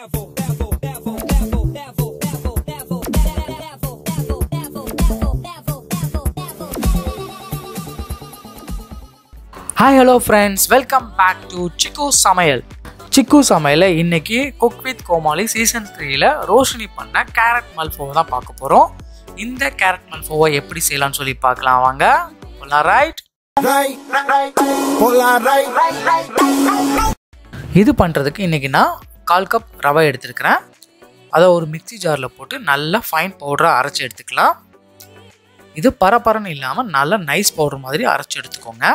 hi hello friends welcome back to Chikku சமையல் சிக்கு சமையல இன்னைக்கு குக் வித் கோமாளி சீசன் த்ரீல ரோஷினி பண்ண கேரட் மல்ஃபோவை தான் பார்க்க போகிறோம் இந்த கேரட் மல்ஃபோவை எப்படி செய்யலாம்னு சொல்லி பார்க்கலாம் வாங்க right right, right, polar right, இது பண்ணுறதுக்கு இன்னைக்கு நான் கால் கப் ரவை எடுத்துருக்கிறேன் அதை ஒரு மிக்ஸி ஜாரில் போட்டு நல்லா ஃபைன் பவுடராக அரைச்சி எடுத்துக்கலாம் இது பரபரன்னு இல்லாமல் நல்லா நைஸ் பவுடர் மாதிரி அரைச்சி எடுத்துக்கோங்க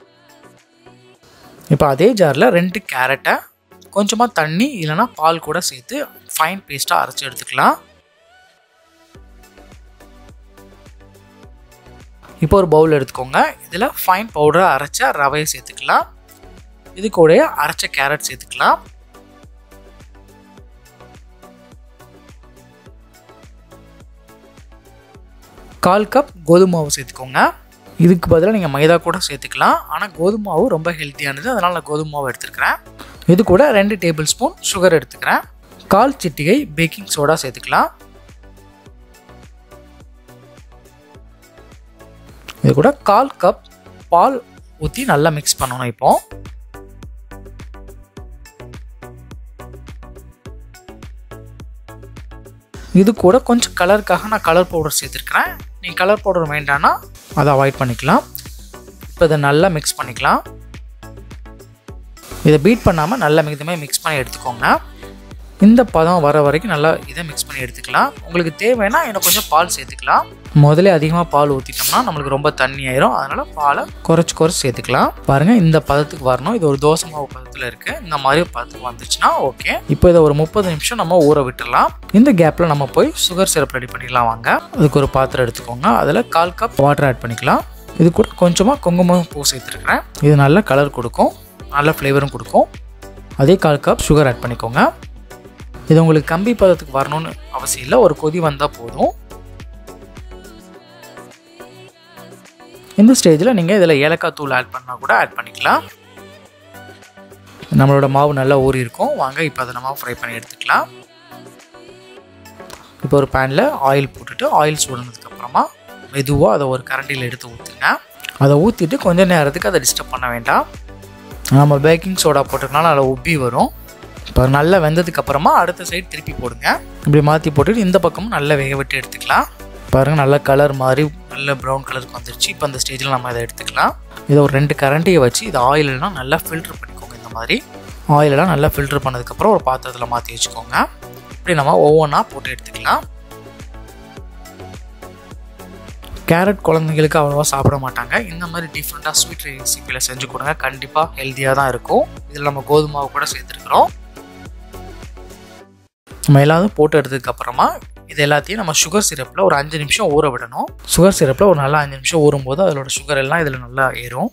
இப்போ அதே ஜாரில் ரெண்டு கேரட்டை கொஞ்சமாக தண்ணி இல்லைன்னா பால் கூட சேர்த்து ஃபைன் பேஸ்ட்டாக அரைச்சி எடுத்துக்கலாம் இப்போ ஒரு பவுல் எடுத்துக்கோங்க இதில் ஃபைன் பவுடராக அரைச்ச ரவையை சேர்த்துக்கலாம் இது கூட அரைச்ச கேரட் சேர்த்துக்கலாம் கால் கப் கோதுமை மாவு சேர்த்துக்கோங்க இதுக்கு பதிலாக நீங்கள் மைதா கூட சேர்த்துக்கலாம் ஆனால் கோதுமை மாவு ரொம்ப ஹெல்த்தியானது அதனால் நான் கோதுமை மாவு எடுத்துருக்கிறேன் இது கூட ரெண்டு டேபிள் ஸ்பூன் சுகர் எடுத்துக்கிறேன் கால் சிட்டிகை பேக்கிங் சோடா சேர்த்துக்கலாம் இது கூட கால் கப் பால் ஊற்றி நல்லா மிக்ஸ் பண்ணணும் இப்போ இது கூட கொஞ்சம் கலருக்காக நான் கலர் பவுடர் சேர்த்துருக்கிறேன் நீங்கள் கலர் பவுடர் வேண்டான்னா அதை அவாய்ட் பண்ணிக்கலாம் இப்போ இதை நல்லா மிக்ஸ் பண்ணிக்கலாம் இதை பீட் பண்ணாமல் நல்லா இதுமாதிரி மிக்ஸ் பண்ணி எடுத்துக்கோங்க இந்த பதம் வர வரைக்கும் நல்லா இதை மிக்ஸ் பண்ணி எடுத்துக்கலாம் உங்களுக்கு தேவைன்னா இன்னும் கொஞ்சம் பால் சேர்த்துக்கலாம் முதல்ல அதிகமாக பால் ஊற்றிட்டோம்னா நம்மளுக்கு ரொம்ப தண்ணி ஆயிரும் அதனால் பாலை குறைச்சி குறைச்சி சேர்த்துக்கலாம் பாருங்கள் இந்த பதத்துக்கு வரணும் இது ஒரு தோசை மாவு பதத்தில் இருக்குது இந்த மாதிரி பதத்துக்கு வந்துச்சுன்னா ஓகே இப்போ இதை ஒரு முப்பது நிமிஷம் நம்ம ஊற விட்டுடலாம் இந்த கேப்பில் நம்ம போய் சுகர் சிரப் ரெடி பண்ணிக்கலாம் வாங்க அதுக்கு ஒரு பாத்திரம் எடுத்துக்கோங்க அதில் கால் கப் வாட்டர் ஆட் பண்ணிக்கலாம் இது கூட கொஞ்சமாக குங்குமம் பூ சேர்த்துருக்குறேன் இது நல்ல கலர் கொடுக்கும் நல்ல ஃப்ளேவரும் கொடுக்கும் அதே கால் கப் சுகர் ஆட் பண்ணிக்கோங்க இது உங்களுக்கு கம்பி பதத்துக்கு வரணும்னு அவசியம் இல்லை ஒரு கொதி வந்தால் போதும் இந்த ஸ்டேஜில் நீங்கள் இதில் ஏலக்காய் தூள் ஆட் பண்ணால் கூட ஆட் பண்ணிக்கலாம் நம்மளோட மாவு நல்லா ஊறி இருக்கும் வாங்க இப்போ அதை நம்ம ஃப்ரை பண்ணி எடுத்துக்கலாம் இப்போ ஒரு பேனில் ஆயில் போட்டுட்டு ஆயில் சூடினதுக்கப்புறமா மெதுவாக அதை ஒரு கரண்டியில் எடுத்து ஊற்றுங்க அதை ஊற்றிட்டு கொஞ்ச நேரத்துக்கு அதை டிஸ்டர்ப் பண்ண வேண்டாம் நம்ம பேக்கிங் சோடா போட்டதுனால அதில் உப்பி வரும் இப்போ நல்லா வெந்ததுக்கு அப்புறமா அடுத்த சைடு திருப்பி போடுங்க இப்படி மாற்றி போட்டுட்டு இந்த பக்கமும் நல்லா வேக விட்டு எடுத்துக்கலாம் பாருங்கள் நல்ல கலர் மாதிரி நல்ல ப்ரௌன் கலருக்கு வந்துருச்சு இப்போ அந்த ஸ்டேஜில் நம்ம இதை எடுத்துக்கலாம் இதை ஒரு ரெண்டு கரண்டியை வச்சு இது ஆயிலெலாம் நல்லா ஃபில்டர் பண்ணிக்கோங்க இந்த மாதிரி ஆயிலெலாம் நல்லா ஃபில்டர் பண்ணதுக்கப்புறம் ஒரு பாத்திரத்தில் மாற்றி வச்சுக்கோங்க இப்படி நம்ம ஒவ்வொன்றா போட்டு எடுத்துக்கலாம் கேரட் குழந்தைங்களுக்கு அவ்வளோவா சாப்பிட மாட்டாங்க இந்த மாதிரி டிஃப்ரெண்ட்டாக ஸ்வீட் ரெசிப்பியில் செஞ்சு கொடுங்க கண்டிப்பாக ஹெல்த்தியாக தான் இருக்கும் இதில் நம்ம கோதுமாவை கூட சேர்த்துருக்குறோம் நம்ம எல்லாத்தையும் போட்டு எடுத்ததுக்கு அப்புறமா இது எல்லாத்தையும் நம்ம சுகர் சிரப்பில் ஒரு அஞ்சு நிமிஷம் ஊற விடணும் சுகர் சிரப்பில் ஒரு நல்லா அஞ்சு நிமிஷம் ஊறும்போது அதோட சுகர் எல்லாம் இதில் நல்லா ஏறும்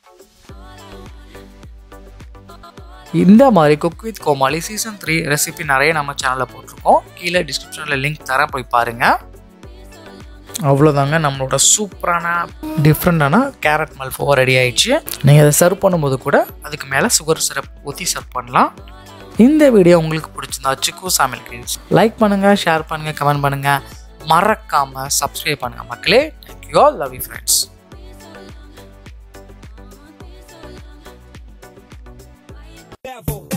இந்த மாதிரி cook with Comali season three recipe நிறைய நம்ம சேனலில் போட்டிருக்கோம் கீழே டிஸ்கிரிப்ஷனில் லிங்க் தரேன் போய் பாருங்கள் அவ்வளோதாங்க நம்மளோட சூப்பரான டிஃப்ரெண்டான கேரட் மல்ஃபோவா ரெடி ஆயிடுச்சு நீங்கள் அதை சர்வ் பண்ணும்போது கூட அதுக்கு மேலே சுகர் சிரப் ஊற்றி சர்வ் பண்ணலாம் இந்த வீடியோ உங்களுக்கு பிடிச்சிருந்தா சிக்கு சாமில் கிட்ஸ் லைக் பண்ணுங்கள் ஷேர் பண்ணுங்கள் கமெண்ட் பண்ணுங்கள் மறக்காமல் சப்ஸ்கிரைப் பண்ணுங்கள் மக்களே thank you all love you friends devil,